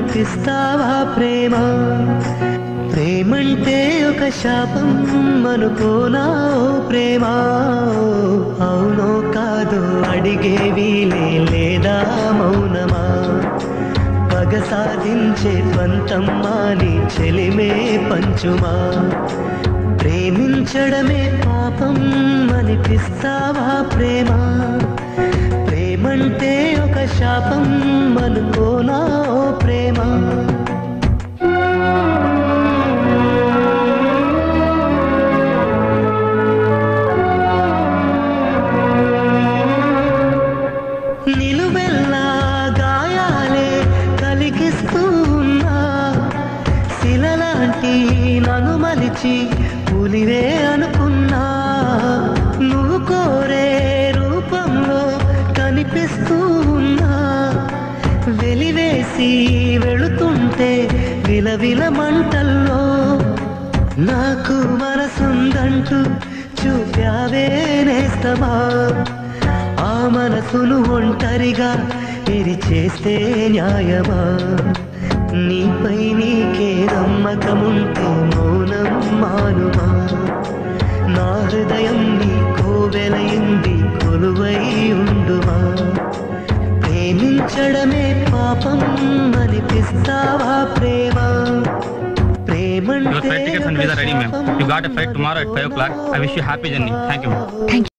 అనిపిస్తావా ప్రేమ ప్రేమంటే ఒక శాపం అనుకోనా ఓ ప్రేమ అవునో కాదో అడిగేవి లేదా మౌనమా పగ సాధించే పంతం మాని చెలిమే పంచుమా ప్రేమించడమే పాపం అనిపిస్తావా ప్రేమ ప్రేమంటే ఒక శాపం అనుకోనా ఓ ప్రేమ నిలువెల్లా గాయాలే కలిగిస్తూ ఉన్నా శిలలాంటి నన్ను మలిచి పులివే అనుకున్నా నువ్వు కోరే రూపంలో కనిపిస్తూ ఉన్నా వెలివేసి వెళుతుంటే విలవిల మంటల్లో నాకు మనసుందంటూ చూపావే నేస్తమా ఆ మనసును ఒంటరిగా ఇది చేస్తే న్యాయమా నీపై నీకే నమ్మకముంటే మౌనం మానుమా నా హృదయం నీ కోవెలయింది కొలువై ఉండుమా ప్రేమించడమే పాపం అనిపిస్తావా ప్రేమ Your ప్రేమంటే flight tickets and visa ready, ma'am. You got a flight tomorrow at 5 o'clock. I wish you happy journey. Thank you, ma'am. Thank